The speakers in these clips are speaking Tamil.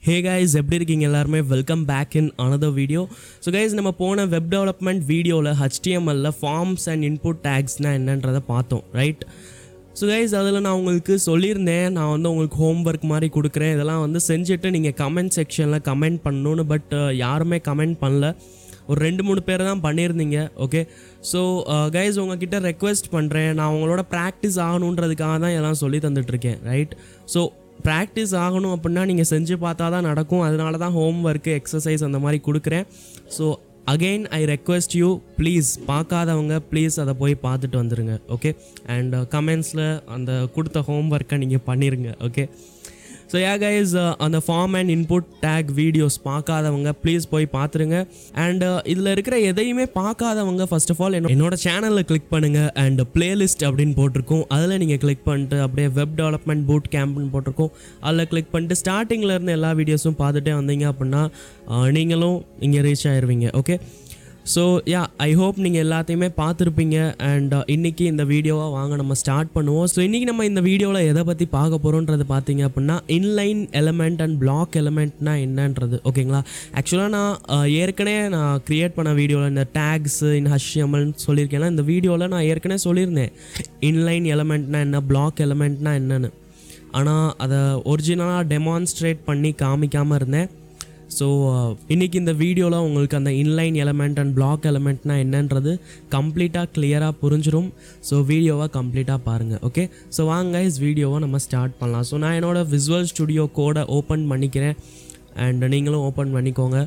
ஹே கைஸ் எப்படி இருக்கீங்க எல்லாருமே welcome back in another video so guys நம்ம போன வெப் டெவலப்மெண்ட் வீடியோவில் ஹச்டிஎம்எல்ல ஃபார்ம்ஸ் அண்ட் இன்புட் டேக்ஸ்னால் என்னன்றதை பார்த்தோம் ரைட் ஸோ கைஸ் அதில் நான் உங்களுக்கு சொல்லியிருந்தேன் நான் வந்து உங்களுக்கு ஹோம்ஒர்க் மாதிரி கொடுக்குறேன் இதெல்லாம் வந்து செஞ்சுட்டு நீங்கள் கமெண்ட் செக்ஷனில் கமெண்ட் பண்ணணும்னு பட் யாருமே கமெண்ட் பண்ணல ஒரு ரெண்டு மூணு பேர் தான் பண்ணியிருந்தீங்க ஓகே ஸோ கைஸ் உங்ககிட்ட ரெக்வெஸ்ட் பண்ணுறேன் நான் உங்களோட ப்ராக்டிஸ் ஆகணுன்றதுக்காக தான் எல்லாம் சொல்லி தந்துட்டுருக்கேன் ரைட் ஸோ ப்ராக்டிஸ் ஆகணும் அப்படின்னா நீங்கள் செஞ்சு பார்த்தா தான் நடக்கும் அதனால தான் ஹோம் ஒர்க்கு எக்ஸசைஸ் அந்த மாதிரி கொடுக்குறேன் so again I request you please பார்க்காதவங்க ப்ளீஸ் அதை போய் பார்த்துட்டு வந்துடுங்க ஓகே அண்ட் கமெண்ட்ஸில் அந்த கொடுத்த ஹோம் ஒர்க்கை நீங்கள் பண்ணிடுங்க ஓகே ஸோ யா கைஸ் அந்த form and input tag videos பார்க்காதவங்க ப்ளீஸ் போய் பார்த்துருங்க அண்ட் இதில் இருக்கிற எதையுமே பார்க்காதவங்க ஃபர்ஸ்ட் ஆஃப் ஆல் என்னோட சேனலில் கிளிக் பண்ணுங்கள் அண்ட் பிளேலிஸ்ட் அப்படின்னு போட்டிருக்கோம் அதில் நீங்கள் கிளிக் பண்ணிட்டு அப்படியே வெப் டெவலப்மெண்ட் பூட் கேம்ப்னு போட்டிருக்கோம் அதில் கிளிக் பண்ணிட்டு ஸ்டார்டிங்கில் இருந்து எல்லா வீடியோஸும் பார்த்துட்டே வந்தீங்க அப்படின்னா uh, நீங்களும் இங்கே ரீச் ஆயிருவீங்க okay so yeah I hope நீங்கள் எல்லாத்தையுமே பார்த்துருப்பீங்க அண்ட் இன்னைக்கு இந்த வீடியோவை வாங்க நம்ம ஸ்டார்ட் பண்ணுவோம் ஸோ இன்றைக்கி நம்ம இந்த வீடியோவில் எதை பற்றி பார்க்க போகிறோன்றது பார்த்தீங்க அப்படின்னா இன்லைன் எலமெண்ட் அண்ட் பிளாக் எலமெண்ட்னா என்னன்றது ஓகேங்களா ஆக்சுவலாக நான் அஹ், ஏற்கனவே நான் க்ரியேட் பண்ண வீடியோவில் இந்த டேக்ஸ் இன் ஹஷ்யமல்னு சொல்லியிருக்கேன் இந்த வீடியோவில் நான் ஏற்கனவே சொல்லியிருந்தேன் இன்லைன் எலமெண்ட்னா என்ன பிளாக் எலமெண்ட்னா என்னன்னு ஆனால் அதை ஒரிஜினலாக டெமான்ஸ்ட்ரேட் பண்ணி காமிக்காமல் இருந்தேன் ஸோ இன்னைக்கு இந்த வீடியோவில் உங்களுக்கு அந்த இன்லைன் எலமெண்ட் அண்ட் பிளாக் எலமெண்ட்னா என்னன்றது கம்ப்ளீட்டாக கிளியராக புரிஞ்சிடும் ஸோ வீடியோவை கம்ப்ளீட்டாக பாருங்கள் ஓகே ஸோ வாங்க இஸ் வீடியோவை நம்ம ஸ்டார்ட் பண்ணலாம் ஸோ நான் என்னோட விசுவல் ஸ்டுடியோ கோடை ஓப்பன் பண்ணிக்கிறேன் அண்ட் நீங்களும் ஓப்பன் பண்ணிக்கோங்க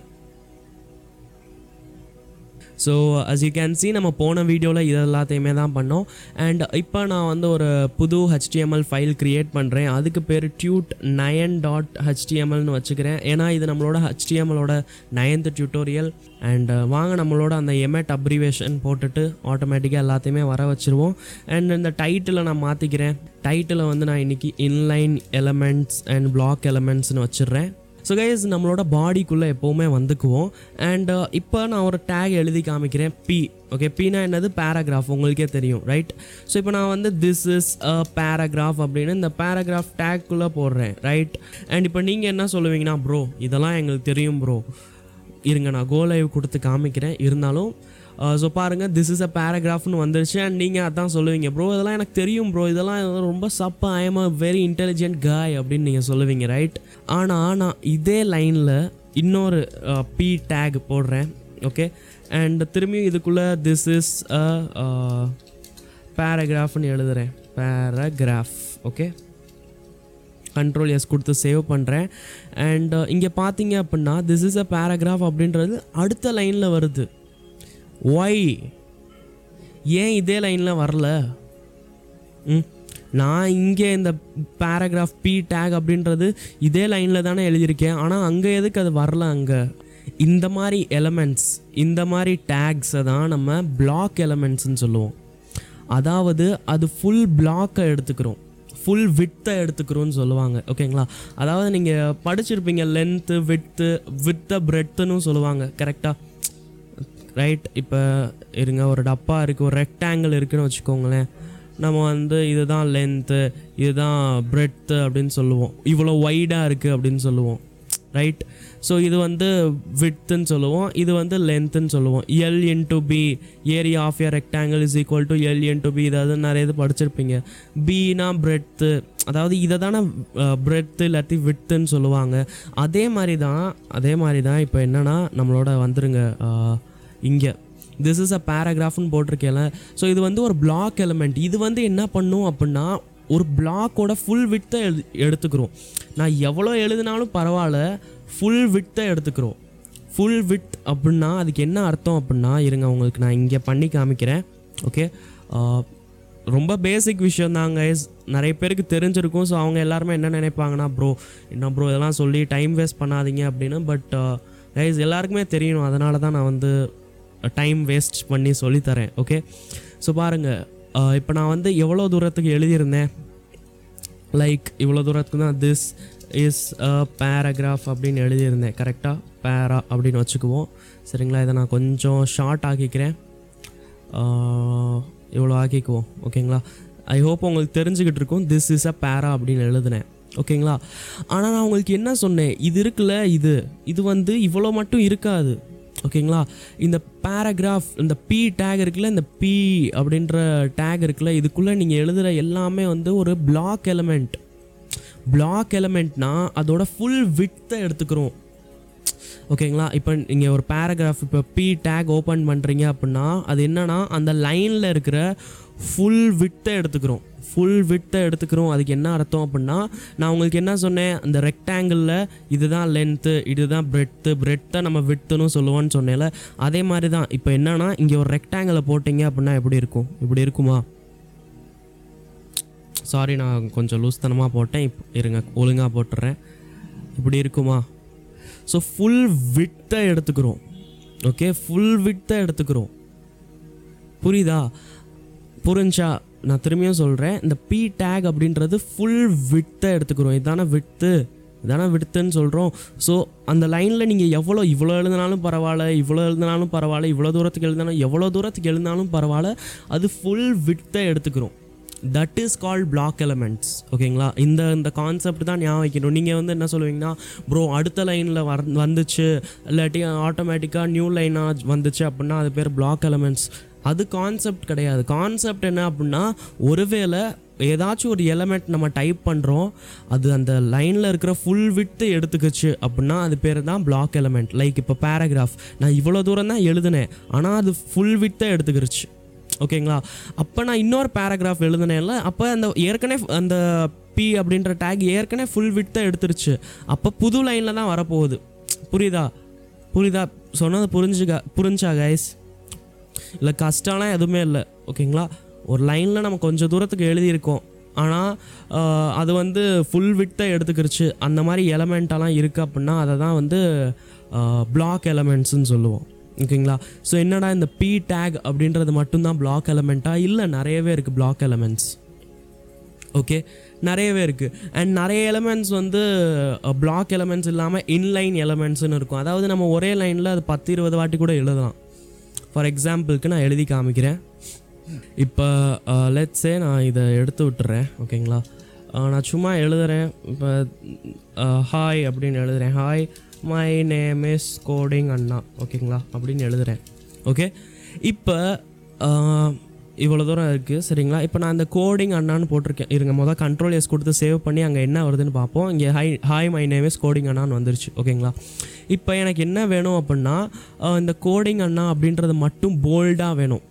so as you can see நம்ம போன வீடியோவில் இது எல்லாத்தையுமே தான் பண்ணோம் அண்ட் இப்போ நான் வந்து ஒரு புது ஹெச்டிஎம்எல் ஃபைல் க்ரியேட் பண்ணுறேன் அதுக்கு பேர் டியூட் நயன் டாட் ஹெச்டிஎம்எல்னு வச்சுக்கிறேன் ஏன்னா இது நம்மளோட ஹெச்டிஎம்எலோட நயன்த் டியூட்டோரியல் அண்ட் வாங்க நம்மளோட அந்த எமெட் அப்ரிவேஷன் போட்டுட்டு ஆட்டோமேட்டிக்காக எல்லாத்தையுமே வர வச்சுருவோம் அண்ட் இந்த டைட்டிலை நான் மாற்றிக்கிறேன் டைட்டிலை வந்து நான் இன்றைக்கி இன்லைன் எலமெண்ட்ஸ் அண்ட் பிளாக் எலமெண்ட்ஸ்னு வச்சிடுறேன் ஸோ கைஸ் நம்மளோட பாடிக்குள்ளே எப்போவுமே வந்துக்குவோம் அண்ட் இப்போ நான் ஒரு டேக் எழுதி காமிக்கிறேன் பி ஓகே பினா என்னது பேராகிராஃப் உங்களுக்கே தெரியும் ரைட் ஸோ இப்போ நான் வந்து திஸ் இஸ் அ பேராகிராஃப் அப்படின்னு இந்த பேராகிராஃப் டேக்குள்ளே போடுறேன் ரைட் அண்ட் இப்போ நீங்கள் என்ன சொல்லுவீங்கன்னா ப்ரோ இதெல்லாம் எங்களுக்கு தெரியும் ப்ரோ இருங்க நான் கோ லைவ் கொடுத்து காமிக்கிறேன் இருந்தாலும் ஸோ பாருங்கள் திஸ் இஸ் அ பேராகிராஃப்னு வந்துருச்சு அண்ட் நீங்கள் அதான் சொல்லுவீங்க ப்ரோ இதெல்லாம் எனக்கு தெரியும் ப்ரோ இதெல்லாம் ரொம்ப சப்பா I am a very intelligent guy அப்படின்னு நீங்கள் சொல்லுவீங்க ரைட் ஆனால் நான் இதே லைனில் இன்னொரு பி டேக் போடுறேன் ஓகே அண்ட் திரும்பியும் இதுக்குள்ளே திஸ் இஸ் அ பேராகிராஃப்னு எழுதுகிறேன் பேராகிராஃப் ஓகே கண்ட்ரோல் எஸ் கொடுத்து சேவ் பண்ணுறேன் அண்ட் இங்கே பார்த்தீங்க அப்படின்னா திஸ் இஸ் அ பேராகிராஃப் அப்படின்றது அடுத்த லைனில் வருது ஒய் ஏன் இதே லைனில் வரல ம் நான் இங்கே இந்த பேராகிராஃப் பி டேக் அப்படின்றது இதே லைனில் தானே எழுதியிருக்கேன் ஆனால் அங்கே எதுக்கு அது வரல அங்கே இந்த மாதிரி எலமெண்ட்ஸ் இந்த மாதிரி டேக்ஸை தான் நம்ம பிளாக் எலமெண்ட்ஸ்னு சொல்லுவோம் அதாவது அது ஃபுல் பிளாக்கை எடுத்துக்கிறோம் ஃபுல் வித்தை எடுத்துக்கிறோன்னு சொல்லுவாங்க ஓகேங்களா அதாவது நீங்கள் படிச்சிருப்பீங்க லென்த்து வித்து வித்த பிரெத்துன்னு சொல்லுவாங்க கரெக்டாக ரைட் இப்போ இருங்க ஒரு டப்பா இருக்குது ஒரு ரெக்டாங்கிள் இருக்குன்னு வச்சுக்கோங்களேன் நம்ம வந்து இதுதான் லென்த்து இதுதான் பிரெத்து அப்படின்னு சொல்லுவோம் இவ்வளோ வைடாக இருக்குது அப்படின்னு சொல்லுவோம் ரைட் ஸோ இது வந்து வித்துன்னு சொல்லுவோம் இது வந்து லென்த்துன்னு சொல்லுவோம் L into B area of a rectangle is equal to L into B இதாவது நிறைய இது படிச்சிருப்பீங்க பினா பிரெத்து அதாவது இதை தானே பிரெத்து இல்லாட்டி வித்துன்னு சொல்லுவாங்க அதே மாதிரி தான் அதே மாதிரி தான் இப்போ என்னென்னா நம்மளோட வந்துருங்க இங்கே திஸ் இஸ் அ பேராகிராஃப்னு போட்டிருக்கேன்ல ஸோ இது வந்து ஒரு பிளாக் எலிமெண்ட் இது வந்து என்ன பண்ணும் அப்படின்னா ஒரு பிளாக்கோட ஃபுல் வித்தை எழு எடுத்துக்கிறோம் நான் எவ்வளோ எழுதினாலும் பரவாயில்ல ஃபுல் வித்தை எடுத்துக்கிறோம் ஃபுல் வித் அப்படின்னா அதுக்கு என்ன அர்த்தம் அப்படின்னா இருங்க உங்களுக்கு நான் இங்கே பண்ணி காமிக்கிறேன் ஓகே ரொம்ப பேசிக் விஷயம் தாங்க நிறைய பேருக்கு தெரிஞ்சிருக்கும் ஸோ அவங்க எல்லாருமே என்ன நினைப்பாங்கன்னா ப்ரோ என்ன ப்ரோ இதெல்லாம் சொல்லி டைம் வேஸ்ட் பண்ணாதீங்க அப்படின்னு பட் கைஸ் எல்லாருக்குமே தெரியணும் அதனால தான் நான் வந்து டைம் வேஸ்ட் பண்ணி சொல்லித்தரேன் ஓகே ஸோ பாருங்கள் இப்போ நான் வந்து எவ்வளோ தூரத்துக்கு எழுதியிருந்தேன் லைக் இவ்வளோ தூரத்துக்கு தான் திஸ் இஸ் அ பேராகிராஃப் அப்படின்னு எழுதியிருந்தேன் கரெக்டாக பேரா அப்படின்னு வச்சுக்குவோம் சரிங்களா இதை நான் கொஞ்சம் ஷார்ட் ஆக்கிக்கிறேன் இவ்வளோ ஆக்கிக்குவோம் ஓகேங்களா ஐ ஹோப் உங்களுக்கு தெரிஞ்சுக்கிட்டு இருக்கும் திஸ் இஸ் அ பேரா அப்படின்னு எழுதுனேன் ஓகேங்களா ஆனால் நான் உங்களுக்கு என்ன சொன்னேன் இது இருக்குல்ல இது இது வந்து இவ்வளோ மட்டும் இருக்காது ஓகேங்களா இந்த பேராகிராஃப் இந்த பி டேக் இருக்குல்ல இந்த பி அப்படின்ற டேக் இருக்குல்ல இதுக்குள்ளே நீங்கள் எழுதுகிற எல்லாமே வந்து ஒரு பிளாக் எலமெண்ட் பிளாக் எலமெண்ட்னா அதோட ஃபுல் வித்தை எடுத்துக்கிறோம் ஓகேங்களா இப்போ நீங்கள் ஒரு பேராகிராஃப் இப்போ பி டேக் ஓப்பன் பண்ணுறீங்க அப்படின்னா அது என்னன்னா அந்த லைனில் இருக்கிற ஃபுல் வித்தை எடுத்துக்கிறோம் ஃபுல் வித்தை எடுத்துக்கிறோம் அதுக்கு என்ன அர்த்தம் அப்படின்னா நான் உங்களுக்கு என்ன சொன்னேன் அந்த ரெக்டாங்கிளில் இதுதான் லென்த்து இதுதான் பிரெட்த்து பிரெத்தை நம்ம வித்துன்னு சொல்லுவோன்னு சொன்னேன்ல அதே மாதிரி தான் இப்போ என்னன்னா இங்கே ஒரு ரெக்டாங்கிளை போட்டிங்க அப்படின்னா எப்படி இருக்கும் இப்படி இருக்குமா சாரி நான் கொஞ்சம் லூஸ்தனமாக போட்டேன் இப்போ இருங்க ஒழுங்காக போட்டுறேன் இப்படி இருக்குமா ஸோ ஃபுல் வித்தை எடுத்துக்கிறோம் ஓகே ஃபுல் வித்தை எடுத்துக்கிறோம் புரியுதா புரிஞ்சா நான் திரும்பியும் சொல்கிறேன் இந்த பி டேக் அப்படின்றது ஃபுல் வித்தை எடுத்துக்கிறோம் இதான வித்து இதான விடுத்துன்னு சொல்கிறோம் ஸோ அந்த லைனில் நீங்கள் எவ்வளோ இவ்வளோ எழுதினாலும் பரவாயில்ல இவ்வளோ எழுதினாலும் பரவாயில்ல இவ்வளோ தூரத்துக்கு எழுதினாலும் எவ்வளோ தூரத்துக்கு எழுதினாலும் பரவாயில்ல அது ஃபுல் வித்தை எடுத்துக்கிறோம் that is called block elements ஓகேங்களா இந்த இந்த கான்செப்ட் தான் ஞாபகம் வைக்கணும் நீங்கள் வந்து என்ன சொல்லுவீங்கன்னா ப்ரோ அடுத்த லைனில் வர் வந்துச்சு இல்லாட்டி ஆட்டோமேட்டிக்காக நியூ லைனாக வந்துச்சு அப்படின்னா அது பேர் பிளாக் எலமெண்ட்ஸ் அது கான்செப்ட் கிடையாது கான்செப்ட் என்ன அப்படின்னா ஒருவேளை ஏதாச்சும் ஒரு எலமெண்ட் நம்ம டைப் பண்ணுறோம் அது அந்த லைனில் இருக்கிற ஃபுல் விட்டு எடுத்துக்கிச்சு அப்படின்னா அது பேர் தான் பிளாக் எலமெண்ட் லைக் இப்போ பேராகிராஃப் நான் இவ்வளோ தூரம் தான் எழுதினேன் ஆனால் அது ஃபுல் விட்டை எடுத்துக்கிருச்சு ஓகேங்களா அப்போ நான் இன்னொரு பேராகிராஃப் எழுதுனேன்ல அப்போ அந்த ஏற்கனவே அந்த பி அப்படின்ற டேக் ஏற்கனவே ஃபுல் விட்டை எடுத்துருச்சு அப்போ புது லைனில் தான் வரப்போகுது புரியுதா புரியுதா சொன்னது புரிஞ்சுக்க புரிஞ்சா கைஸ் இல்லை கஷ்டம்லாம் எதுவுமே இல்லை ஓகேங்களா ஒரு லைனில் நம்ம கொஞ்சம் தூரத்துக்கு எழுதியிருக்கோம் ஆனால் அது வந்து ஃபுல் விட்டை எடுத்துக்கிருச்சு அந்த மாதிரி எலமெண்ட்டெல்லாம் இருக்குது அப்படின்னா அதை தான் வந்து பிளாக் எலமெண்ட்ஸ்னு சொல்லுவோம் ஓகேங்களா ஸோ என்னடா இந்த பி டேக் அப்படின்றது மட்டும்தான் பிளாக் எலமெண்ட்டா இல்லை நிறையவே இருக்குது பிளாக் எலமெண்ட்ஸ் ஓகே நிறையவே இருக்குது அண்ட் நிறைய எலமெண்ட்ஸ் வந்து பிளாக் எலமெண்ட்ஸ் இல்லாமல் இன்லைன் எலமெண்ட்ஸ்னு இருக்கும் அதாவது நம்ம ஒரே லைனில் அது பத்து இருபது வாட்டி கூட எழுதலாம் ஃபார் எக்ஸாம்பிளுக்கு நான் எழுதி காமிக்கிறேன் இப்போ லெட்ஸே நான் இதை எடுத்து விட்டுறேன் ஓகேங்களா அஹ், நான் சும்மா எழுதுறேன் இப்போ ஹாய் அப்படின்னு எழுதுறேன் hi my name is coding Anna ஓகேங்களா அப்படின்னு எழுதுறேன் ஓகே இப்போ இவ்வளோ தூரம் இருக்குது சரிங்களா இப்போ நான் அந்த கோடிங் அண்ணான்னு போட்டிருக்கேன் இருங்க மொதல் கண்ட்ரோல் எஸ் கொடுத்து சேவ் பண்ணி அங்கே என்ன வருதுன்னு பார்ப்போம் இங்கே hi hi my name is coding அண்ணான்னு வந்துருச்சு ஓகேங்களா இப்போ எனக்கு என்ன வேணும் அப்படின்னா அஹ், இந்த கோடிங் அண்ணா அப்படின்றது மட்டும் போல்டாக வேணும்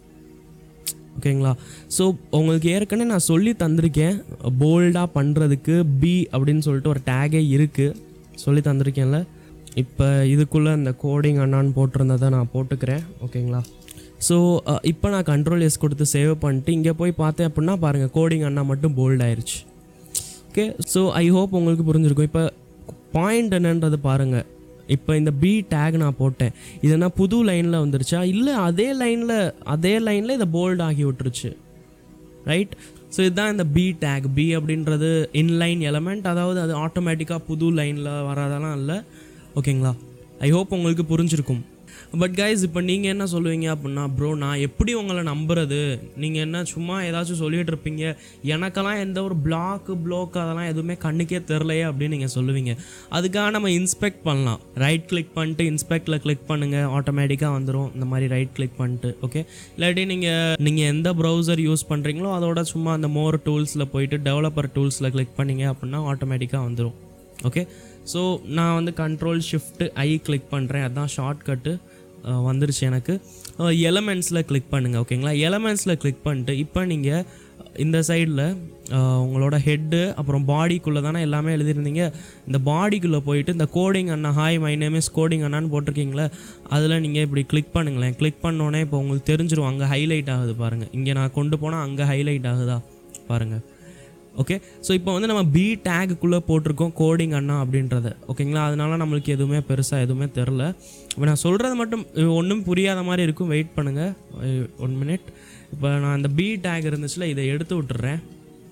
ஓகேங்களா ஸோ உங்களுக்கு ஏற்கனவே நான் சொல்லி தந்திருக்கேன் போல்டாக பண்ணுறதுக்கு பி அப்படின்னு சொல்லிட்டு ஒரு டேகே இருக்குது சொல்லி தந்திருக்கேன்ல இப்போ இதுக்குள்ளே இந்த கோடிங் அண்ணான்னு போட்டிருந்ததை நான் போட்டுக்கிறேன் ஓகேங்களா ஸோ இப்போ நான் கண்ட்ரோல் எஸ் கொடுத்து சேவ் பண்ணிட்டு இங்கே போய் பார்த்தேன் அப்படின்னா பாருங்கள் கோடிங் அண்ணா மட்டும் போல்ட் ஆயிருச்சு ஓகே ஸோ ஐ ஹோப் உங்களுக்கு புரிஞ்சிருக்கும் இப்போ பாயிண்ட் என்னன்றது பாருங்கள் இப்போ இந்த பி டேக் நான் போட்டேன் இது என்ன புது லைனில் வந்துருச்சா இல்லை அதே லைனில் அதே லைனில் இதை போல்ட் ஆகி விட்டுருச்சு ரைட் ஸோ இதுதான் இந்த பி டேக் பி அப்படின்றது இன்லைன் எலமெண்ட் அதாவது அது ஆட்டோமேட்டிக்காக புது லைனில் வராதெல்லாம் இல்லை ஓகேங்களா ஐ ஹோப் உங்களுக்கு புரிஞ்சிருக்கும் பட் கைஸ் இப்போ நீங்கள் என்ன சொல்லுவீங்க அப்படின்னா ப்ரோ நான் எப்படி உங்களை நம்புறது நீங்கள் என்ன சும்மா ஏதாச்சும் சொல்லிட்டு இருப்பீங்க எனக்கெல்லாம் எந்த ஒரு பிளாக்கு ப்ளோக் அதெல்லாம் எதுவுமே கண்ணுக்கே தெரிலையே அப்படின்னு நீங்கள் சொல்லுவீங்க அதுக்காக நம்ம இன்ஸ்பெக்ட் பண்ணலாம் ரைட் கிளிக் பண்ணிட்டு இன்ஸ்பெக்டில் கிளிக் பண்ணுங்கள் ஆட்டோமேட்டிக்காக வந்துடும் இந்த மாதிரி ரைட் கிளிக் பண்ணிட்டு ஓகே இல்லாட்டி நீங்கள் நீங்கள் எந்த ப்ரௌசர் யூஸ் பண்ணுறீங்களோ அதோட சும்மா அந்த மோர் டூல்ஸில் போயிட்டு டெவலப்பர் டூல்ஸில் கிளிக் பண்ணீங்க அப்படின்னா ஆட்டோமேட்டிக்காக வந்துடும் ஓகே ஸோ நான் வந்து கண்ட்ரோல் ஷிஃப்ட் ஐ கிளிக் பண்ணுறேன் அதான் ஷார்ட்கட்டு வந்துருச்சு எனக்கு எலமெண்ட்ஸில் கிளிக் பண்ணுங்கள் ஓகேங்களா எலமெண்ட்ஸில் கிளிக் பண்ணிட்டு இப்போ நீங்கள் இந்த சைடில் உங்களோட ஹெட்டு அப்புறம் பாடிக்குள்ளே தானே எல்லாமே எழுதியிருந்தீங்க இந்த பாடிக்குள்ளே போயிட்டு இந்த coding Anna hi my name is coding அண்ணான்னு போட்டிருக்கீங்களே அதில் நீங்கள் இப்படி கிளிக் பண்ணுங்களேன் கிளிக் பண்ணோன்னே இப்போ உங்களுக்கு தெரிஞ்சிரும் அங்கே ஹைலைட் ஆகுது பாருங்கள் இங்கே நான் கொண்டு போனால் அங்கே ஹைலைட் ஆகுதா பாருங்கள் ஓகே ஸோ இப்போ வந்து நம்ம பி டேக்குள்ளே போட்டிருக்கோம் கோடிங் அண்ணா அப்படின்றத ஓகேங்களா அதனால நம்மளுக்கு எதுவுமே பெருசாக எதுவுமே தெரில இப்போ நான் சொல்கிறது மட்டும் ஒன்றும் புரியாத மாதிரி இருக்கும் வெயிட் பண்ணுங்கள் ஒன் மினிட் இப்போ நான் அந்த பி டேக் இருந்துச்சுல இதை எடுத்து விட்டுறேன்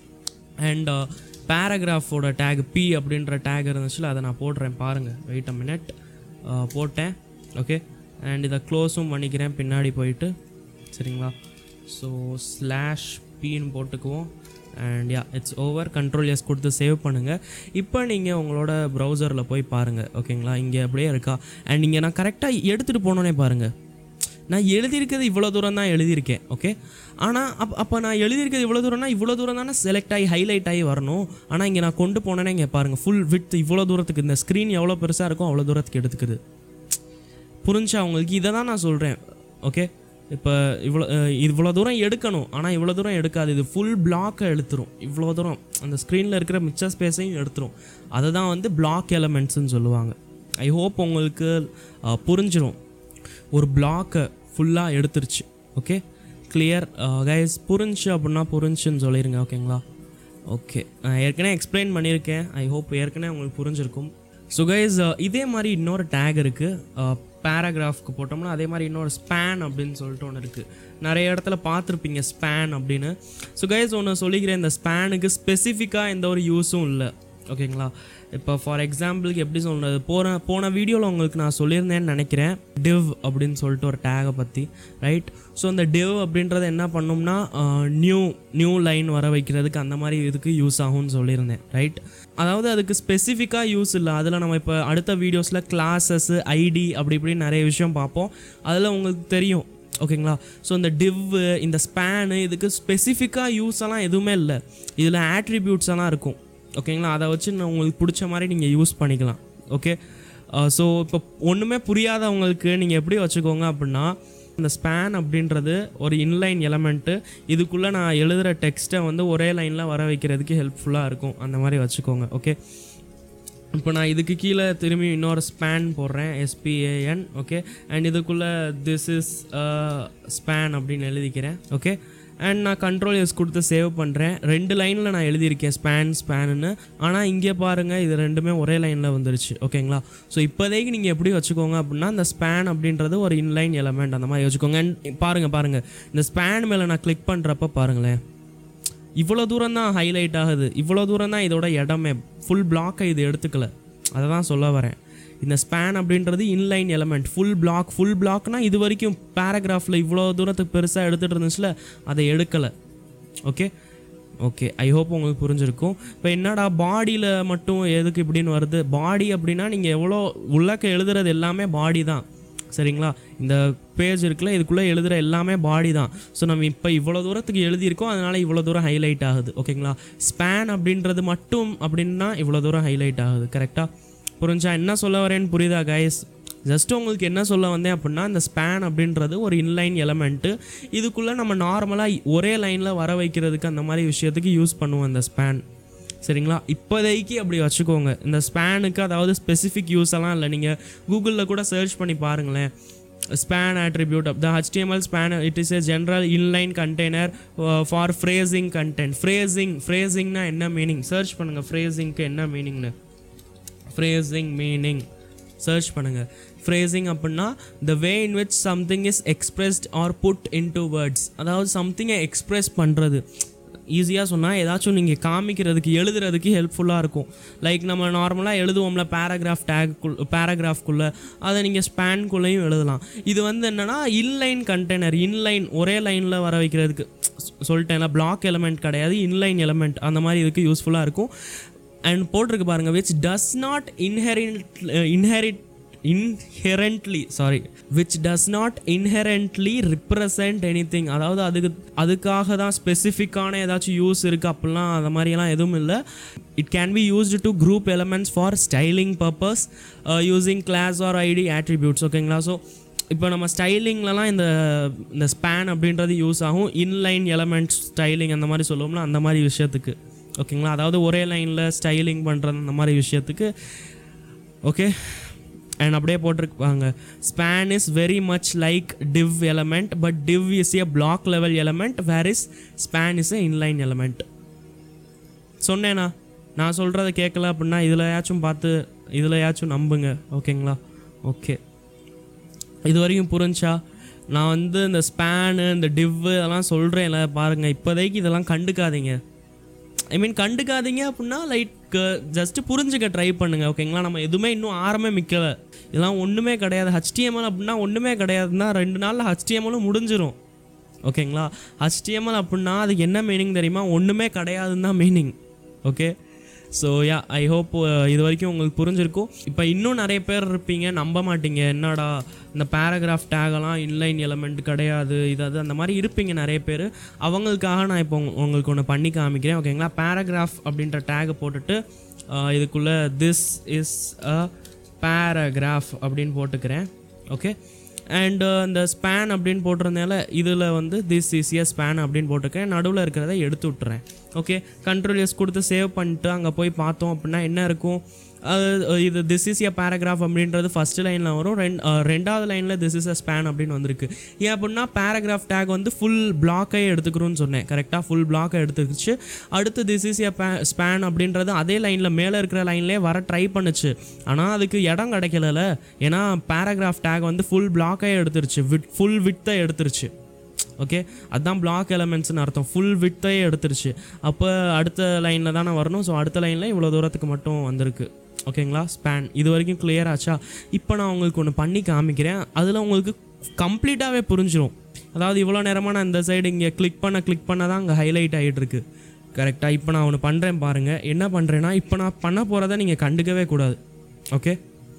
அண்ட் பேராகிராஃபோட டேக் பி அப்படின்ற டேக் இருந்துச்சுல அதை நான் போடுறேன் பாருங்கள் வெயிட் அ மினிட் போட்டேன் ஓகே அண்ட் இதை க்ளோஸும் பண்ணிக்கிறேன் பின்னாடி போயிட்டு சரிங்களா ஸோ ஸ்லாஷ் பின்னு போட்டுக்குவோம் and yeah it's over control S கொடுத்து சேவ் பண்ணுங்கள் இப்போ நீங்கள் உங்களோட ப்ரௌசரில் போய் பாருங்கள் ஓகேங்களா இங்கே அப்படியே இருக்கா அண்ட் இங்கே நான் கரெக்டாக எடுத்துகிட்டு போனோன்னே பாருங்கள் நான் எழுதியிருக்கிறது இவ்வளோ தூரம் தான் எழுதியிருக்கேன் ஓகே ஆனால் அப் அப்போ நான் எழுதியிருக்கிறது இவ்வளோ தூரம்னா இவ்வளோ தூரம் தானே செலக்ட் ஆகி ஹைலைட் ஆகி வரணும் ஆனால் இங்கே நான் கொண்டு போனேனே இங்கே பாருங்கள் ஃபுல் வித் இவ்வளோ தூரத்துக்கு இந்த ஸ்க்ரீன் எவ்வளோ பெருசாக இருக்கும் அவ்வளோ தூரத்துக்கு எடுத்துக்குது புரிஞ்சா உங்களுக்கு இதை தான் நான் சொல்கிறேன் ஓகே இப்போ இவ்வளோ அஹ், இவ்வளோ தூரம் எடுக்கணும் ஆனால் இவ்வளோ தூரம் எடுக்காது இது ஃபுல் பிளாக்கை எடுத்துரும் இவ்வளோ தூரம் அந்த ஸ்க்ரீனில் இருக்கிற மிச்ச ஸ்பேஸையும் எடுத்துரும் அதை தான் வந்து பிளாக் எலமெண்ட்ஸ்னு சொல்லுவாங்க ஐ ஹோப் உங்களுக்கு அஹ், புரிஞ்சிரும் ஒரு பிளாக்கை ஃபுல்லாக எடுத்துருச்சு ஓகே கிளியர் கைஸ் புரிஞ்சு அப்படின்னா புரிஞ்சுன்னு சொல்லிடுங்க ஓகேங்களா ஓகே நான் ஏற்கனவே எக்ஸ்பிளைன் பண்ணியிருக்கேன் ஐ ஹோப் ஏற்கனவே உங்களுக்கு புரிஞ்சிருக்கும் ஸோ கைஸ் இதே மாதிரி இன்னொரு டேக் இருக்குது பேராகிராஃப்க்கு போட்டோம்னா அதே மாதிரி இன்னொரு ஸ்பேன் அப்படின்னு சொல்லிட்டு ஒன்று இருக்குது நிறைய இடத்துல பார்த்துருப்பீங்க ஸ்பேன் அப்படின்னு ஸோ கைஸ் ஒன்று சொல்லிக்கிறேன் இந்த ஸ்பேனுக்கு ஸ்பெசிஃபிக்காக எந்த ஒரு யூஸும் இல்லை ஓகேங்களா இப்போ ஃபார் எக்ஸாம்பிளுக்கு எப்படி சொல்கிறது போன போன வீடியோவில் உங்களுக்கு நான் சொல்லியிருந்தேன்னு நினைக்கிறேன் டிவ் அப்படின்னு சொல்லிட்டு ஒரு டேகை பற்றி ரைட் ஸோ அந்த டிவ் அப்படின்றத என்ன பண்ணோம்னா நியூ நியூ லைன் வர வைக்கிறதுக்கு அந்த மாதிரி இதுக்கு யூஸ் ஆகும்னு சொல்லியிருந்தேன் ரைட் அதாவது அதுக்கு ஸ்பெசிஃபிக்காக யூஸ் இல்லை அதில் நம்ம இப்போ அடுத்த வீடியோஸில் கிளாஸஸ் ஐடி அப்படி இப்படி நிறைய விஷயம் பார்ப்போம் அதில் உங்களுக்கு தெரியும் ஓகேங்களா ஸோ இந்த டிவ்வு இந்த ஸ்பேனு இதுக்கு ஸ்பெசிஃபிக்காக யூஸ் எல்லாம் எதுவுமே இல்லை இதில் ஆட்ரிபியூட்ஸ் எல்லாம் இருக்கும் ஓகேங்களா அதை வச்சு நான் உங்களுக்கு பிடிச்ச மாதிரி நீங்கள் யூஸ் பண்ணிக்கலாம் ஓகே ஸோ இப்போ ஒன்றுமே புரியாதவங்களுக்கு நீங்கள் எப்படி வச்சுக்கோங்க அப்படின்னா இந்த ஸ்பேன் அப்படின்றது ஒரு இன்லைன் எலமெண்ட்டு இதுக்குள்ளே நான் எழுதுகிற டெக்ஸ்ட்டை வந்து ஒரே லைனில் வர வைக்கிறதுக்கு ஹெல்ப்ஃபுல்லாக இருக்கும் அந்த மாதிரி வச்சுக்கோங்க ஓகே இப்போ நான் இதுக்கு கீழே திரும்பி இன்னொரு ஸ்பேன் போடுறேன் எஸ்பிஏஎன் ஓகே அண்ட் இதுக்குள்ளே திஸ் இஸ் ஸ்பேன் அப்படின்னு எழுதிக்கிறேன் ஓகே அண்ட் நான் கண்ட்ரோல் எஸ் கொடுத்து சேவ் பண்ணுறேன் ரெண்டு லைனில் நான் எழுதியிருக்கேன் ஸ்பேன் ஸ்பேனுன்னு ஆனால் இங்கே பாருங்கள் இது ரெண்டுமே ஒரே லைனில் வந்துருச்சு ஓகேங்களா ஸோ இப்போதைக்கு நீங்கள் எப்படி வச்சுக்கோங்க அப்படின்னா இந்த ஸ்பேன் அப்படின்றது ஒரு இன்லைன் எலமெண்ட் அந்த மாதிரி வச்சுக்கோங்க அண்ட் பாருங்கள் பாருங்கள் இந்த ஸ்பேன் மேலே நான் கிளிக் பண்ணுறப்ப பாருங்களேன் இவ்வளோ தூரம் தான் ஹைலைட் ஆகுது இவ்வளோ தூரம் தான் இதோட இடமே ஃபுல் பிளாக்கை இது எடுத்துக்கல அதை தான் சொல்ல வரேன் இந்த ஸ்பேன் அப்படின்றது inline element full block full பிளாக்னா இது வரைக்கும் பேராகிராஃபில் இவ்வளோ தூரத்துக்கு பெருசாக எடுத்துகிட்டு இருந்துச்சுல அதை எடுக்கலை ஓகே ஓகே ஐ ஹோப் உங்களுக்கு புரிஞ்சிருக்கும் இப்போ என்னடா பாடியில் மட்டும் எதுக்கு இப்படின்னு வருது பாடி அப்படின்னா நீங்கள் எவ்வளோ உள்ளக்க எழுதுறது எல்லாமே பாடி தான் சரிங்களா இந்த பேஜ் இருக்குல்ல இதுக்குள்ளே எழுதுகிற எல்லாமே பாடி தான் ஸோ நம்ம இப்போ இவ்வளோ தூரத்துக்கு எழுதியிருக்கோம் அதனால் இவ்வளோ தூரம் ஹைலைட் ஆகுது ஓகேங்களா ஸ்பேன் அப்படின்றது மட்டும் அப்படின்னா இவ்வளோ தூரம் ஹைலைட் ஆகுது கரெக்டாக புரிஞ்சா என்ன சொல்ல வரேன்னு புரியுதா கைஸ் ஜஸ்ட் உங்களுக்கு என்ன சொல்ல வந்தேன் அப்படின்னா இந்த ஸ்பேன் அப்படின்றது ஒரு இன்லைன் எலமெண்ட்டு இதுக்குள்ளே நம்ம நார்மலாக ஒரே லைனில் வர வைக்கிறதுக்கு அந்த மாதிரி விஷயத்துக்கு யூஸ் பண்ணுவோம் இந்த ஸ்பேன் சரிங்களா இப்போதைக்கு அப்படி வச்சுக்கோங்க இந்த ஸ்பேனுக்கு அதாவது ஸ்பெசிஃபிக் யூஸ் எல்லாம் இல்லை நீங்கள் கூகுளில் கூட சர்ச் பண்ணி பாருங்களேன் span attribute of the HTML span it is a general inline container uh, for phrasing content phrasing phrasingனா என்ன மீனிங் சர்ச் பண்ணுங்கள் phrasingக்கு என்ன மீனிங்னு phrasing மீனிங் சர்ச் பண்ணுங்கள் phrasing அப்படின்னா the way in which something is expressed or put into words அதாவது சம்திங்கை எக்ஸ்ப்ரெஸ் பண்ணுறது ஈஸியாக சொன்னால் ஏதாச்சும் நீங்கள் காமிக்கிறதுக்கு எழுதுறதுக்கு ஹெல்ப்ஃபுல்லாக இருக்கும் லைக் நம்ம நார்மலாக எழுதுவோம்ல பேராகிராஃப் டேக்குள் பேராகிராஃப்குள்ளே அதை நீங்கள் ஸ்பேன்குள்ளேயும் எழுதலாம் இது வந்து என்னென்னா இன்லைன் கண்டெய்னர் இன்லைன் ஒரே லைனில் வர வைக்கிறதுக்கு சொல்லிட்டேன்ல பிளாக் எலமெண்ட் கிடையாது இன்லைன் எலமெண்ட் அந்த மாதிரி இதுக்கு யூஸ்ஃபுல்லாக இருக்கும் அண்ட் போட்டிருக்கு பாருங்க which does not inherit inherit inherently sorry which does not inherently represent anything அதாவது அதுக்கு அதுக்காக தான் ஸ்பெசிஃபிக்கான ஏதாச்சும் யூஸ் இருக்குது அப்படிலாம் அந்த மாதிரியெல்லாம் எதுவும் இல்லை it can be used to group elements for styling purpose using class or ID attributes ஓகேங்களா ஸோ இப்போ நம்ம ஸ்டைலிங்லலாம் இந்த இந்த ஸ்பேன் அப்படின்றது யூஸ் ஆகும் இன்லைன் எலமெண்ட்ஸ் ஸ்டைலிங் அந்த மாதிரி சொல்லுவோம்ல அந்த மாதிரி விஷயத்துக்கு ஓகேங்களா அதாவது ஒரே லைனில் ஸ்டைலிங் பண்ணுறது அந்த மாதிரி விஷயத்துக்கு ஓகே அண்ட் அப்படியே போட்டிருப்பாங்க span is very much like div element but div is a block level element where is span is a inline element சொன்னேனா நான் சொல்கிறத கேட்கல அப்படின்னா இதுலயாச்சும் பார்த்து இதுலயாச்சும் நம்புங்க ஓகேங்களா ஓகே இது வரைக்கும் புரிஞ்சா நான் வந்து இந்த ஸ்பேனு இந்த டிவ்வு இதெல்லாம் சொல்கிறேன்ல பாருங்கள் இப்போதைக்கு இதெல்லாம் கண்டுக்காதீங்க ஐ மீன் கண்டுக்காதீங்க அப்படின்னா லைக் ஜஸ்ட்டு புரிஞ்சுக்க ட்ரை பண்ணுங்க ஓகேங்களா நம்ம எதுவுமே இன்னும் ஆரமே மிக்கலை இதெல்லாம் ஒன்றுமே கிடையாது ஹச்டிஎம்எல் அப்படின்னா ஒன்றுமே கிடையாதுன்னா ரெண்டு நாளில் ஹச்டிஎம்எலும் முடிஞ்சிரும் ஓகேங்களா HTML அப்படின்னா அதுக்கு என்ன மீனிங் தெரியுமா ஒன்றுமே கிடையாதுன்னு தான் meaning okay so yeah I hope இது வரைக்கும் உங்களுக்கு புரிஞ்சிருக்கும் இப்போ இன்னும் நிறைய பேர் இருப்பீங்க நம்ப மாட்டீங்க என்னடா இந்த பேராகிராஃப் டேகெல்லாம் இன்லைன் எலமெண்ட் கிடையாது இது அது அந்த மாதிரி இருப்பீங்க நிறைய பேர் அவங்களுக்காக நான் இப்போ உங்க- உங்களுக்கு ஒன்று பண்ணி காமிக்கிறேன் ஓகேங்களா பேராகிராஃப் அப்படின்ற டேகை போட்டுட்டு அஹ், இதுக்குள்ளே திஸ் இஸ் அ பேராகிராஃப் அப்படின்னு போட்டுக்கிறேன் ஓகே அண்ட் இந்த ஸ்பேன் அப்படின்னு போட்டிருந்தால இதில் வந்து திஸ் இஸ் எ ஸ்பேன் அப்படின்னு போட்டிருக்கேன் நடுவில் இருக்கிறத எடுத்து விட்டுறேன் ஓகே கண்ட்ரோல் எஸ் கொடுத்து சேவ் பண்ணிட்டு அங்கே போய் பார்த்தோம் அப்படின்னா என்ன இருக்கும் அஹ், இது திஸ் இஸ் எ பேராகிராஃப் அப்படின்றது ஃபர்ஸ்ட் லைனில் வரும் ரெண் அஹ், ரெண்டாவது லைனில் திஸ் இஸ் அ ஸ்பேன் அப்படின்னு வந்திருக்கு ஏன் அப்படின்னா பேராகிராஃப் டேக் வந்து ஃபுல் பிளாக்கே எடுத்துக்கிறோன்னு சொன்னேன் கரெக்டாக ஃபுல் பிளாக்கை எடுத்துக்கிச்சு அடுத்து திஸ் இஸ் எ ஸ்பேன் அப்படின்றது அதே லைனில் மேலே இருக்கிற லைன்லேயே வர ட்ரை பண்ணுச்சு ஆனால் அதுக்கு இடம் கிடைக்கல ஏன்னா பேராகிராஃப் டேக் வந்து ஃபுல் பிளாக்கே எடுத்துருச்சு விட் ஃபுல் வித்தை எடுத்துருச்சு ஓகே அதான் பிளாக் எலமெண்ட்ஸ்னு அர்த்தம் ஃபுல் வித்தையே எடுத்துருச்சு அப்போ அடுத்த லைனில் தானே வரணும் ஸோ அடுத்த லைனில் இவ்வளோ தூரத்துக்கு மட்டும் வந்திருக்கு ஓகேங்களா ஸ்பேன் இது வரைக்கும் clear ஆச்சா இப்போ நான் உங்களுக்கு ஒன்று பண்ணி காமிக்கிறேன் அதில் உங்களுக்கு கம்ப்ளீட்டாகவே புரிஞ்சிடும் அதாவது இவ்வளோ நேரமாக நான் இந்த சைடு இங்கே கிளிக் பண்ண கிளிக் பண்ண தான் அங்கே ஹைலைட் ஆகிட்டு இருக்கு கரெக்டாக இப்போ நான் ஒன்று பண்ணுறேன் பாருங்கள் என்ன பண்ணுறேன்னா இப்போ நான் பண்ண போகிறத நீங்கள் கண்டுக்கவே கூடாது ஓகே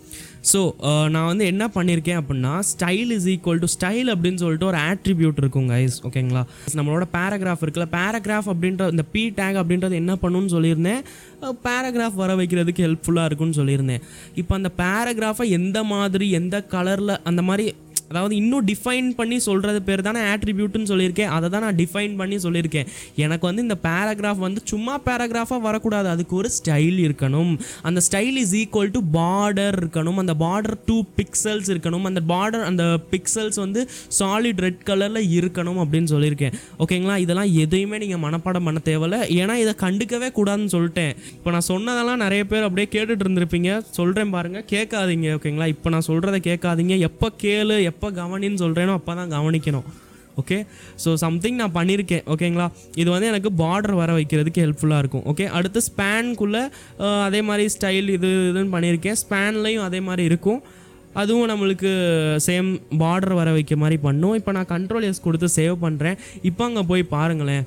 ஸோ நான் வந்து என்ன பண்ணியிருக்கேன் அப்படின்னா style is equal to style அப்படின்னு சொல்லிட்டு ஒரு ஆட்ரிபியூட் இருக்கும் கைஸ் ஓகேங்களா நம்மளோட பேராகிராஃப் இருக்குல்ல பேராகிராஃப் அப்படின்ற இந்த பி டேக் அப்படின்றது என்ன பண்ணுன்னு சொல்லியிருந்தேன் பேராகிராஃப் வர வைக்கிறதுக்கு ஹெல்ப்ஃபுல்லாக இருக்கும்னு சொல்லியிருந்தேன் இப்போ அந்த பேராகிராஃபை எந்த மாதிரி எந்த கலரில் அந்த மாதிரி அதாவது இன்னும் டிஃபைன் பண்ணி சொல்கிறது பேர் தானே ஆட்ரிபியூட்னு சொல்லியிருக்கேன் அதை தான் நான் டிஃபைன் பண்ணி சொல்லியிருக்கேன் எனக்கு வந்து இந்த பேராகிராஃப் வந்து சும்மா பேராகிராஃபாக வரக்கூடாது அதுக்கு ஒரு ஸ்டைல் இருக்கணும் அந்த style is equal to border இருக்கணும் அந்த பார்டர் டூ பிக்சல்ஸ் இருக்கணும் அந்த பார்டர் அந்த பிக்சல்ஸ் வந்து சாலிட் ரெட் கலரில் இருக்கணும் அப்படின்னு சொல்லியிருக்கேன் ஓகேங்களா இதெல்லாம் எதையுமே நீங்கள் மனப்பாடம் பண்ண தேவையில்ல ஏன்னா இதை கண்டுக்கவே கூடாதுன்னு சொல்லிட்டேன் இப்போ நான் சொன்னதெல்லாம் நிறைய பேர் அப்படியே கேட்டுட்டு இருந்திருப்பீங்க சொல்கிறேன் பாருங்கள் கேட்காதீங்க ஓகேங்களா இப்போ நான் சொல்கிறத கேட்காதீங்க எப்போ கேளு எப்போ கவனின்னு சொல்கிறேனோ அப்போ தான் கவனிக்கணும் ஓகே ஸோ சம்திங் நான் பண்ணியிருக்கேன் ஓகேங்களா இது வந்து எனக்கு பார்டர் வர வைக்கிறதுக்கு ஹெல்ப்ஃபுல்லாக இருக்கும் ஓகே அடுத்து ஸ்பேனுக்குள்ளே அதே மாதிரி ஸ்டைல் இது இதுன்னு பண்ணியிருக்கேன் ஸ்பேன்லேயும் அதே மாதிரி இருக்கும் அதுவும் நம்மளுக்கு சேம் பார்டர் வர வைக்க மாதிரி பண்ணும் இப்போ நான் கண்ட்ரோல் எஸ் கொடுத்து சேவ் பண்ணுறேன் இப்போ அங்கே போய் பாருங்களேன்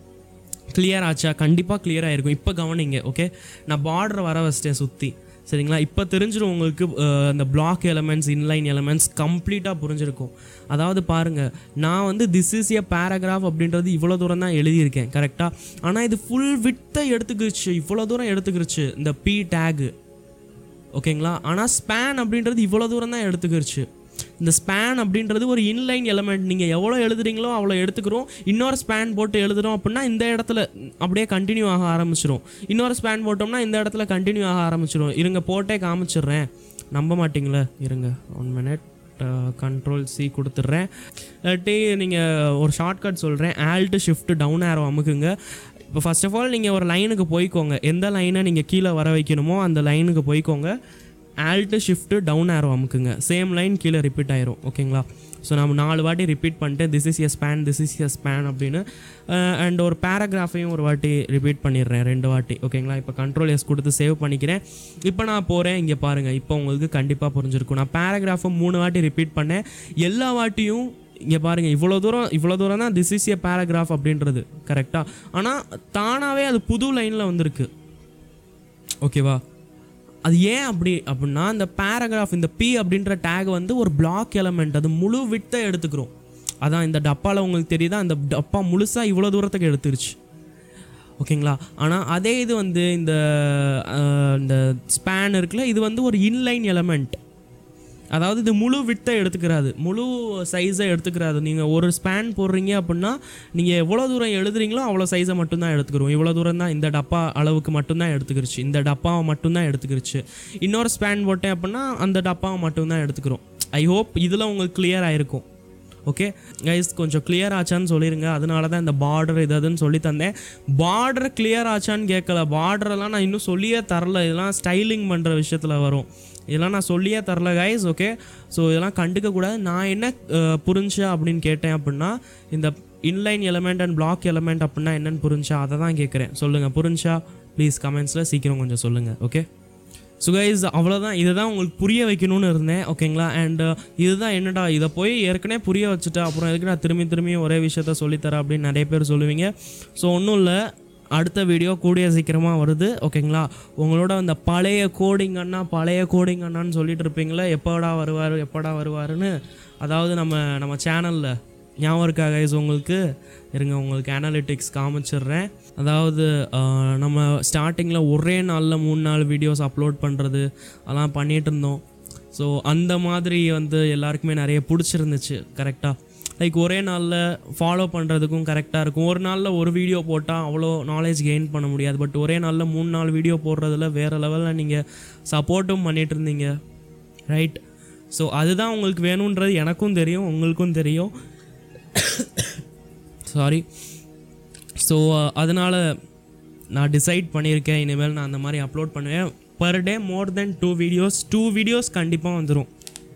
கிளியர் ஆச்சா கண்டிப்பாக clear ஆயிருக்கும் இப்போ கவனிங்க ஓகே நான் பார்டர் வர வச்சிட்டேன் சுற்றி சரிங்களா இப்போ தெரிஞ்சிடும் உங்களுக்கு அஹ், அந்த பிளாக் எலமெண்ட்ஸ் இன்லைன் எலமெண்ட்ஸ் கம்ப்ளீட்டாக புரிஞ்சிருக்கும் அதாவது பாருங்கள் நான் வந்து திஸ் இஸ் எ பேராகிராஃப் அப்படின்றது இவ்வளோ தூரம் தான் எழுதியிருக்கேன் கரெக்டாக ஆனால் இது ஃபுல் வித்தை எடுத்துக்கிருச்சு இவ்வளோ தூரம் எடுத்துக்கிருச்சு இந்த பி டேகு ஓகேங்களா ஆனால் ஸ்பேன் அப்படின்றது இவ்வளோ தூரம் தான் எடுத்துக்கிருச்சு இந்த ஸ்பேன் அப்படின்றது ஒரு இன்லைன் எலமெண்ட் நீங்கள் எவ்வளோ எழுதுறீங்களோ அவ்வளோ எடுத்துக்கிறோம் இன்னொரு ஸ்பேன் போட்டு எழுதுறோம் அப்படின்னா இந்த இடத்துல அப்படியே கண்டினியூ ஆக ஆரம்பிச்சிரும் இன்னொரு ஸ்பேன் போட்டோம்னா இந்த இடத்துல கண்டினியூ ஆக ஆரம்பிச்சிரும் இருங்க போட்டே காமிச்சிடுறேன் நம்ப மாட்டீங்களே இருங்க ஒன் மினிட் கண்ட்ரோல் சி கொடுத்துட்றேன் இல்லாட்டி நீங்கள் ஒரு ஷார்ட்கட் சொல்கிறேன் ஆல்ட்டு ஷிஃப்ட் டவுன் ஆரோ அமுக்குங்க இப்போ ஃபர்ஸ்ட் ஆஃப் ஆல் நீங்கள் ஒரு லைனுக்கு போய்க்கோங்க எந்த லைனை நீங்கள் கீழே வர வைக்கணுமோ அந்த லைனுக்கு போய்க்கோங்க ஆல்ட்டு ஷிஃப்ட்டு டவுன் ஆரோ அமுக்குங்க சேம் லைன் கீழே ரிப்பீட் ஆயிரும் ஓகேங்களா ஸோ நம்ம நாலு வாட்டி ரிப்பீட் பண்ணிட்டு this is a span this is a span அப்படின்னு அண்ட் ஒரு பேராகிராஃபையும் ஒரு வாட்டி ரிப்பீட் பண்ணிடுறேன் ரெண்டு வாட்டி ஓகேங்களா இப்போ கண்ட்ரோல் எஸ் கொடுத்து சேவ் பண்ணிக்கிறேன் இப்போ நான் போகிறேன் இங்கே பாருங்கள் இப்போ உங்களுக்கு கண்டிப்பாக புரிஞ்சிருக்கும் நான் பேராகிராஃபை மூணு வாட்டி ரிப்பீட் பண்ணேன் எல்லா வாட்டியும் இங்கே பாருங்கள் இவ்வளோ தூரம் இவ்வளோ தூரம் தான் திஸ் இஸ் எ பேராகிராஃப் அப்படின்றது கரெக்டாக ஆனால் தானாகவே அது புது லைனில் வந்திருக்கு ஓகேவா அது ஏன் அப்படி அப்படின்னா இந்த பேராகிராஃப் இந்த பி அப்படின்ற டேக் வந்து ஒரு பிளாக் எலமெண்ட் அது முழு விட்டை எடுத்துக்கிறோம் அதான் இந்த டப்பாவில் உங்களுக்கு தெரியுதா அந்த டப்பா முழுசாக இவ்வளோ தூரத்துக்கு எடுத்துருச்சு ஓகேங்களா ஆனால் அதே இது வந்து இந்த அஹ், இந்த ஸ்பேன் இருக்குல்ல இது வந்து ஒரு இன்லைன் எலமெண்ட் அதாவது இது முழு விட்டை எடுத்துக்கிறாது முழு சைஸை எடுத்துக்கிறாது நீங்கள் ஒரு ஸ்பேன் போடுறீங்க அப்படின்னா நீங்கள் எவ்வளோ தூரம் எழுதுறீங்களோ அவ்வளோ சைஸை மட்டும்தான் எடுத்துக்கிறோம் இவ்வளோ தூரம் தான் இந்த டப்பா அளவுக்கு மட்டும்தான் எடுத்துக்கிருச்சு இந்த டப்பாவை மட்டும்தான் எடுத்துக்கிருச்சு இன்னொரு ஸ்பேன் போட்டேன் அப்படின்னா அந்த டப்பாவை மட்டும்தான் எடுத்துக்கிறோம் ஐ ஹோப் இதில் உங்களுக்கு கிளியர் ஆயிருக்கும் ஓகே கைஸ் கொஞ்சம் clear ஆச்சான்னு சொல்லிடுங்க அதனால தான் இந்த பார்டர் இது அதுன்னு சொல்லி தந்தேன் பார்டர் clear ஆச்சான்னு கேட்கல பார்டரெல்லாம் நான் இன்னும் சொல்லியே தரல இதெல்லாம் ஸ்டைலிங் பண்ணுற விஷயத்தில் வரும் இதெல்லாம் நான் சொல்லியே தரல கைஸ் ஓகே ஸோ இதெல்லாம் கண்டுக்க கூடாது நான் என்ன அஹ், புரிஞ்சா அப்படின்னு கேட்டேன் அப்படின்னா இந்த inline element and block element அப்படின்னா என்னன்னு புரிஞ்சா அதை தான் கேட்குறேன் சொல்லுங்கள் புரிஞ்சா ப்ளீஸ் கமெண்ட்ஸில் சீக்கிரம் கொஞ்சம் சொல்லுங்கள் ஓகே ஸோ கைஸ் அவ்வளோதான் இதை தான் உங்களுக்கு புரிய வைக்கணும்னு இருந்தேன் ஓகேங்களா அண்ட் இதுதான் என்னடா இதை போய் ஏற்கனவே புரிய வச்சுட்டா அப்புறம் எதுக்கு நான் திரும்பி திரும்பி ஒரே விஷயத்த சொல்லித்தரேன் அப்படின்னு நிறைய பேர் சொல்லுவீங்க ஸோ ஒன்றும் இல்லை அடுத்த வீடியோ கூடிய சீக்கிரமாக வருது ஓகேங்களா உங்களோட அந்த பழைய கோடிங் அண்ணா பழைய கோடிங் அண்ணான்னு சொல்லிட்டு இருப்பீங்களே எப்போடா வருவார் எப்போடா வருவாருன்னு அதாவது நம்ம நம்ம சேனலில் ஞாபகம் இருக்கா கைஸ் உங்களுக்கு இருங்க உங்களுக்கு அனாலிட்டிக்ஸ் காமிச்சிடுறேன் அதாவது ஆஹ், நம்ம ஸ்டார்டிங்கில் ஒரே நாளில் மூணு நாலு வீடியோஸ் அப்லோட் பண்ணுறது அதெல்லாம் பண்ணிகிட்டு இருந்தோம் ஸோ அந்த மாதிரி வந்து எல்லாருக்குமே நிறைய பிடிச்சிருந்துச்சு கரெக்டாக லைக் ஒரே நாளில் ஃபாலோ பண்ணுறதுக்கும் கரெக்டாக இருக்கும் ஒரு நாளில் ஒரு வீடியோ போட்டால் அவ்வளோ நாலேஜ் கெயின் பண்ண முடியாது பட் ஒரே நாளில் மூணு நாலு வீடியோ போடுறதுல வேறு லெவலில் நீங்கள் சப்போர்ட்டும் பண்ணிட்டு இருந்தீங்க ரைட் ஸோ அதுதான் உங்களுக்கு வேணுன்றது எனக்கும் தெரியும் உங்களுக்கும் தெரியும் சாரி ஸோ அதனால் நான் டிசைட் பண்ணியிருக்கேன் இனிமேல் நான் அந்த மாதிரி அப்லோட் பண்ணுவேன் per day more than two videos two videos கண்டிப்பாக வந்துடும்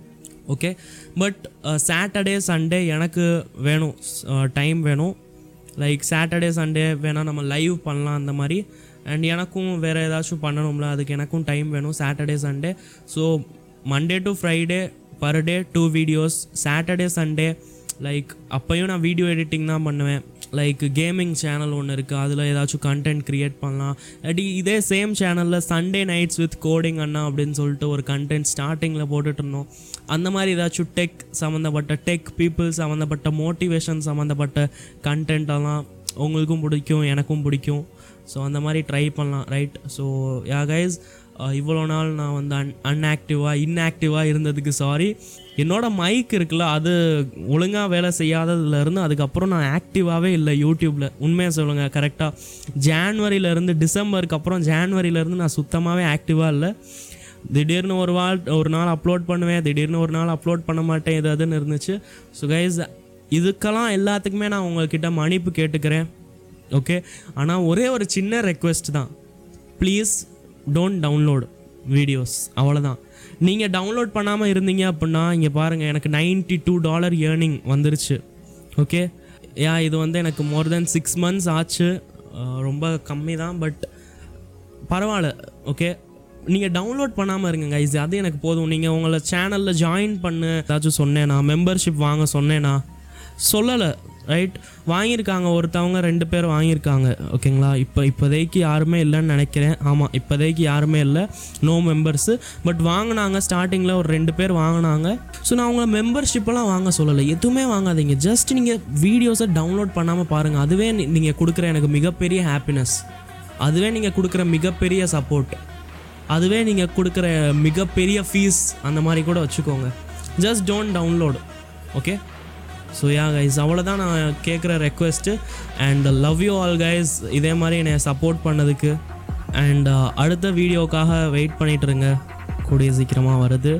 ஓகே பட் சாட்டர்டே சண்டே எனக்கு வேணும் டைம் வேணும் லைக் சாட்டர்டே சண்டே வேணால் நம்ம லைவ் பண்ணலாம் அந்த மாதிரி அண்ட் எனக்கும் வேறு ஏதாச்சும் பண்ணணும்ல அதுக்கு எனக்கும் டைம் வேணும் Saturday Sunday so Monday to Friday per day two videos Saturday Sunday like அப்போயும் நான் வீடியோ எடிட்டிங் தான் பண்ணுவேன் லைக் கேமிங் சேனல் ஒன்று இருக்குது அதில் ஏதாச்சும் கண்டென்ட் க்ரியேட் பண்ணலாம் இல்லாட்டி இதே சேம் சேனலில் Sunday nights with coding Anna அப்படின்னு சொல்லிட்டு ஒரு கண்டென்ட் ஸ்டார்டிங்கில் போட்டுட்டு இருந்தோம் அந்த மாதிரி ஏதாச்சும் டெக் சம்மந்தப்பட்ட டெக் பீப்புள் சம்மந்தப்பட்ட மோட்டிவேஷன் சம்மந்தப்பட்ட கண்டென்ட் எல்லாம் உங்களுக்கும் பிடிக்கும் எனக்கும் பிடிக்கும் ஸோ அந்த மாதிரி ட்ரை பண்ணலாம் ரைட் ஸோ யா கைஸ் இவ்வளோ நாள் நான் வந்து அன் அன்ஆக்டிவாக இன்ஆக்டிவாக இருந்ததுக்கு சாரி என்னோட மைக் இருக்குல்ல அது ஒழுங்காக வேலை செய்யாததுலேருந்து அதுக்கப்புறம் நான் ஆக்டிவாகவே இல்லை யூடியூப்பில் உண்மையாக சொல்லுங்கள் கரெக்டாக ஜான்வரியிலேருந்து டிசம்பருக்கு அப்புறம் ஜான்வரியிலேருந்து நான் சுத்தமாகவே ஆக்டிவாக இல்லை திடீர்னு ஒரு வால் ஒரு நாள் அப்லோட் பண்ணுவேன் திடீர்னு ஒரு நாள் அப்லோட் பண்ண மாட்டேன் இது அதுன்னு இருந்துச்சு ஸோ கைஸ் இதுக்கெல்லாம் எல்லாத்துக்குமே நான் உங்கள்கிட்ட மன்னிப்பு கேட்டுக்கிறேன் ஓகே ஆனால் ஒரே ஒரு சின்ன ரெக்வெஸ்ட் தான் ப்ளீஸ் டோன்ட் டவுன்லோட் வீடியோஸ் அவ்வளோதான் நீங்கள் டவுன்லோட் பண்ணாமல் இருந்தீங்க அப்படின்னா இங்கே பாருங்கள் எனக்கு 92 டூ டாலர் ஏர்னிங் வந்துருச்சு ஓகே யா இது வந்து எனக்கு மோர் தென் சிக்ஸ் மந்த்ஸ் ஆச்சு அஹ் ரொம்ப கம்மி தான் பட் பரவாயில்ல ஓகே நீங்கள் டவுன்லோட் பண்ணாமல் இருங்க கைஸ் அது எனக்கு போதும் நீங்கள் உங்களை சேனலில் ஜாயின் பண்ணு ஏதாச்சும் சொன்னேனா மெம்பர்ஷிப் வாங்க சொன்னேனா சொல்லலை ரைட் வாங்கியிருக்காங்க ஒருத்தவங்க ரெண்டு பேர் வாங்கியிருக்காங்க ஓகேங்களா இப்போ இப்போதைக்கு யாருமே இல்லைன்னு நினைக்கிறேன் ஆமாம் இப்போதைக்கு யாருமே இல்லை நோ மெம்பர்ஸு பட் வாங்கினாங்க ஸ்டார்டிங்கில் ஒரு ரெண்டு பேர் வாங்கினாங்க ஸோ நான் அவங்கள மெம்பர்ஷிப்பெல்லாம் வாங்க சொல்லலை எதுவுமே வாங்காதீங்க ஜஸ்ட் நீங்கள் வீடியோஸை டவுன்லோட் பண்ணாமல் பாருங்கள் அதுவே நீங்கள் கொடுக்குற எனக்கு மிகப்பெரிய ஹாப்பினஸ் அதுவே நீங்கள் கொடுக்குற மிகப்பெரிய சப்போர்ட் அதுவே நீங்கள் கொடுக்குற மிகப்பெரிய ஃபீஸ் அந்த மாதிரி கூட வச்சுக்கோங்க just don't download okay so yeah guys அவ்வளோதான் நான் கேட்குற request and love you all guys இதே மாதிரி என்னை சப்போர்ட் பண்ணதுக்கு அண்ட் அடுத்த வீடியோக்காக வெயிட் பண்ணிட்டு இருங்க கூடிய சீக்கிரமாக வருது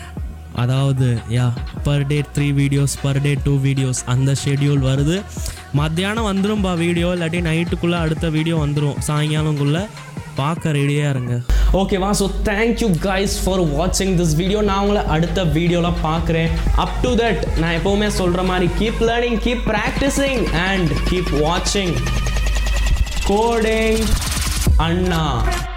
அதாவது yeah per day three videos per day two videos அந்த ஷெட்யூல் வருது மத்தியானம் வந்துரும்பா வீடியோ இல்லாட்டி நைட்டுக்குள்ளே அடுத்த வீடியோ வந்துடும் சாயங்காலங்குள்ளே பார்க்க ரெடியாக இருங்க ஓகேவா ஸோ தேங்க்யூ கைஸ் ஃபார் வாட்சிங் திஸ் வீடியோ நான் உங்களை அடுத்த வீடியோவில் பார்க்குறேன் அப் டு தட் நான் எப்போவுமே சொல்கிற மாதிரி keep learning keep practising and keep வாட்சிங் கோடிங் அண்ணா